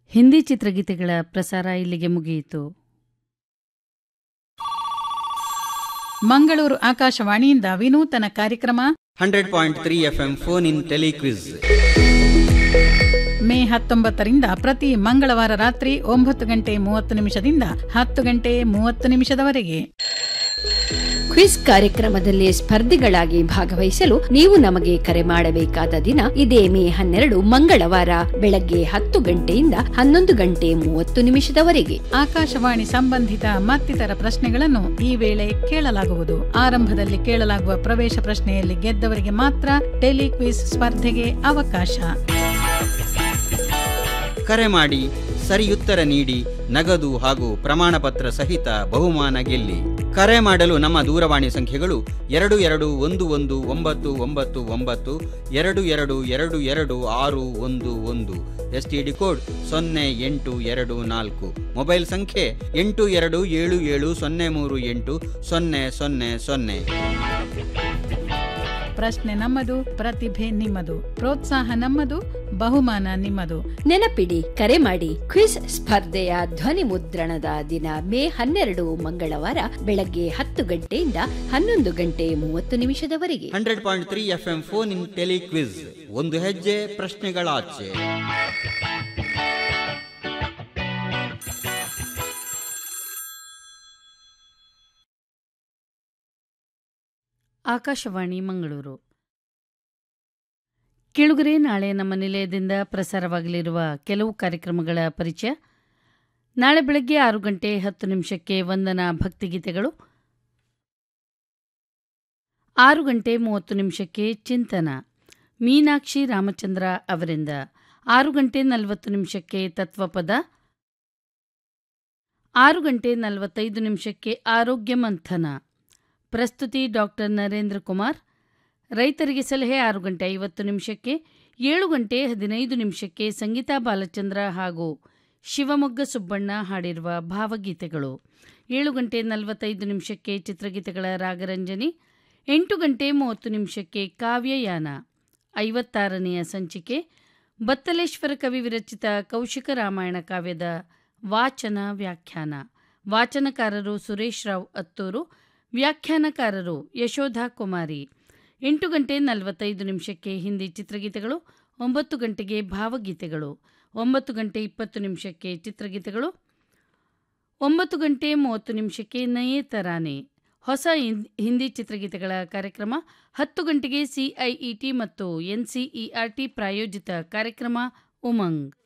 ಹಿಂದಿ ಚಿತ್ರಗೀತೆಗಳ ಪ್ರಸಾರ ಇಲ್ಲಿಗೆ ಮುಗಿಯಿತು ಮಂಗಳೂರು ಆಕಾಶವಾಣಿಯಿಂದ ವಿನೂತನ ಕಾರ್ಯಕ್ರಮ hundred point three F M phone in telequiz May ಹತ್ತೊಂಬತ್ತರಿಂದ ಪ್ರತಿ ಮಂಗಳವಾರ ರಾತ್ರಿ ಒಂಬತ್ತು ಗಂಟೆ ಮೂವತ್ತು ನಿಮಿಷದಿಂದ ಹತ್ತು ಗಂಟೆ ಮೂವತ್ತು ನಿಮಿಷದವರೆಗೆ ಕ್ವಿಜ್ ಕಾರ್ಯಕ್ರಮದಲ್ಲಿ ಸ್ಪರ್ಧಿಗಳಾಗಿ ಭಾಗವಹಿಸಲು ನೀವು ನಮಗೆ ಕರೆ ಮಾಡಬೇಕಾದ ದಿನ ಇದೇ ಮೇ ಹನ್ನೆರಡು ಮಂಗಳವಾರ ಬೆಳಗ್ಗೆ ಹತ್ತು ಗಂಟೆಯಿಂದ ಹನ್ನೊಂದು ಗಂಟೆ ಮೂವತ್ತು ನಿಮಿಷದವರೆಗೆ ಆಕಾಶವಾಣಿ ಸಂಬಂಧಿತ ಮತ್ತಿತರ ಪ್ರಶ್ನೆಗಳನ್ನು ಈ ವೇಳೆ ಕೇಳಲಾಗುವುದು ಆರಂಭದಲ್ಲಿ ಕೇಳಲಾಗುವ ಪ್ರವೇಶ ಪ್ರಶ್ನೆಯಲ್ಲಿ ಗೆದ್ದವರಿಗೆ ಮಾತ್ರ ಟೆಲಿಕ್ವಿಸ್ ಸ್ಪರ್ಧೆಗೆ ಅವಕಾಶ ಕರೆ ಮಾಡಿ ಸರಿಯುತ್ತರ ನೀಡಿ ನಗದು ಹಾಗೂ ಪ್ರಮಾಣ ಪತ್ರ ಸಹಿತ ಬಹುಮಾನ ಗೆಲ್ಲಿ ಕರೆ ಮಾಡಲು ನಮ್ಮ ದೂರವಾಣಿ ಸಂಖ್ಯೆಗಳು ಎರಡು ಎರಡು ಒಂದು ಒಂದು ಒಂಬತ್ತು ಒಂಬತ್ತು ಒಂಬತ್ತು ಎರಡು ಎರಡು ಎರಡು ಎರಡು ಆರು ಒಂದು ಒಂದು ಎಸ್ ಟಿ ಡಿ ಕೋಡ್ ಸೊನ್ನೆ ಎಂಟು ಎರಡು ನಾಲ್ಕು ಮೊಬೈಲ್ ಸಂಖ್ಯೆ ಎಂಟು ಎರಡು ಏಳು ಏಳು ಸೊನ್ನೆ ಮೂರು ಎಂಟು ಸೊನ್ನೆ ಸೊನ್ನೆ ಸೊನ್ನೆ ಪ್ರಶ್ನೆ ನಮ್ಮದು ಪ್ರತಿಭೆ ನಿಮ್ಮದು ಪ್ರೋತ್ಸಾಹ ನಮ್ಮದು ಬಹುಮಾನ ನಿಮ್ಮದು ನೆನಪಿಡಿ ಕರೆ ಮಾಡಿ ಕ್ವಿಜ್ ಸ್ಪರ್ಧೆಯ ಧ್ವನಿ ಮುದ್ರಣದ ದಿನ ಮೇ ಹನ್ನೆರಡು ಮಂಗಳವಾರ ಬೆಳಗ್ಗೆ ಹತ್ತು ಗಂಟೆಯಿಂದ ಹನ್ನೊಂದು ಗಂಟೆ ಮೂವತ್ತು ನಿಮಿಷದವರೆಗೆ hundred point three F M phone in telequiz ಒಂದು ಹೆಜ್ಜೆ ಪ್ರಶ್ನೆಗಳಾಚೆ ಆಕಾಶವಾಣಿ ಮಂಗಳೂರು ಕೆಳುಗರೆ ನಾಳೆ ನಮ್ಮ ನಿಲಯದಿಂದ ಪ್ರಸಾರವಾಗಲಿರುವ ಕೆಲವು ಕಾರ್ಯಕ್ರಮಗಳ ಪರಿಚಯ ನಾಳೆ ಬೆಳಗ್ಗೆ ಆರು ಗಂಟೆ ಹತ್ತು ನಿಮಿಷಕ್ಕೆ ವಂದನಾ ಭಕ್ತಿಗೀತೆಗಳು ಆರು ಗಂಟೆ ಮೂವತ್ತು ನಿಮಿಷಕ್ಕೆ ಚಿಂತನ ಮೀನಾಕ್ಷಿ ರಾಮಚಂದ್ರ ಅವರಿಂದ ಆರು ಗಂಟೆ ನಲವತ್ತು ನಿಮಿಷಕ್ಕೆ ತತ್ವಪದ ಆರು ಗಂಟೆ ನಲವತ್ತೈದು ನಿಮಿಷಕ್ಕೆ ಆರೋಗ್ಯ ಮಂಥನ ಪ್ರಸ್ತುತಿ ಡಾಕ್ಟರ್ ನರೇಂದ್ರ ಕುಮಾರ್ ರೈತರಿಗೆ ಸಲಹೆ ಆರು ಗಂಟೆ ಐವತ್ತು ನಿಮಿಷಕ್ಕೆ ಏಳು ಗಂಟೆ ಹದಿನೈದು ನಿಮಿಷಕ್ಕೆ ಸಂಗೀತಾ ಬಾಲಚಂದ್ರ ಹಾಗೂ ಶಿವಮೊಗ್ಗ ಸುಬ್ಬಣ್ಣ ಹಾಡಿರುವ ಭಾವಗೀತೆಗಳು ಏಳು ಗಂಟೆ ನಲವತ್ತೈದು ನಿಮಿಷಕ್ಕೆ ಚಿತ್ರಗೀತೆಗಳ ರಾಗರಂಜನಿ ಎಂಟು ಗಂಟೆ ಮೂವತ್ತು ನಿಮಿಷಕ್ಕೆ ಕಾವ್ಯಯಾನ ಐವತ್ತಾರನೆಯ ಸಂಚಿಕೆ ಬತ್ತಲೇಶ್ವರ ಕವಿ ವಿರಚಿತ ಕೌಶಿಕ ರಾಮಾಯಣ ಕಾವ್ಯದ ವಾಚನ ವ್ಯಾಖ್ಯಾನ ವಾಚನಕಾರರು ಸುರೇಶ್ ರಾವ್ ಅತ್ತೂರು ವ್ಯಾಖ್ಯಾನಕಾರರು ಯಶೋಧಾ ಕುಮಾರಿ ಎಂಟು ಗಂಟೆ ನಲವತ್ತೈದು ನಿಮಿಷಕ್ಕೆ ಹಿಂದಿ ಚಿತ್ರಗೀತೆಗಳು ಒಂಬತ್ತು ಗಂಟೆಗೆ ಭಾವಗೀತೆಗಳು ಒಂಬತ್ತು ಗಂಟೆ ಇಪ್ಪತ್ತು ನಿಮಿಷಕ್ಕೆ ಚಿತ್ರಗೀತೆಗಳು ಒಂಬತ್ತು ಗಂಟೆ ಮೂವತ್ತು ನಿಮಿಷಕ್ಕೆ ನಯೇ ತರಾನೆ ಹೊಸ ಹಿಂದ್- ಹಿಂದಿ ಚಿತ್ರಗೀತೆಗಳ ಕಾರ್ಯಕ್ರಮ ಹತ್ತು ಗಂಟೆಗೆ ಸಿಐಇಟಿ ಮತ್ತು ಎನ್ಸಿಇಆರ್ಟಿ ಪ್ರಾಯೋಜಿತ ಕಾರ್ಯಕ್ರಮ ಉಮಂಗ್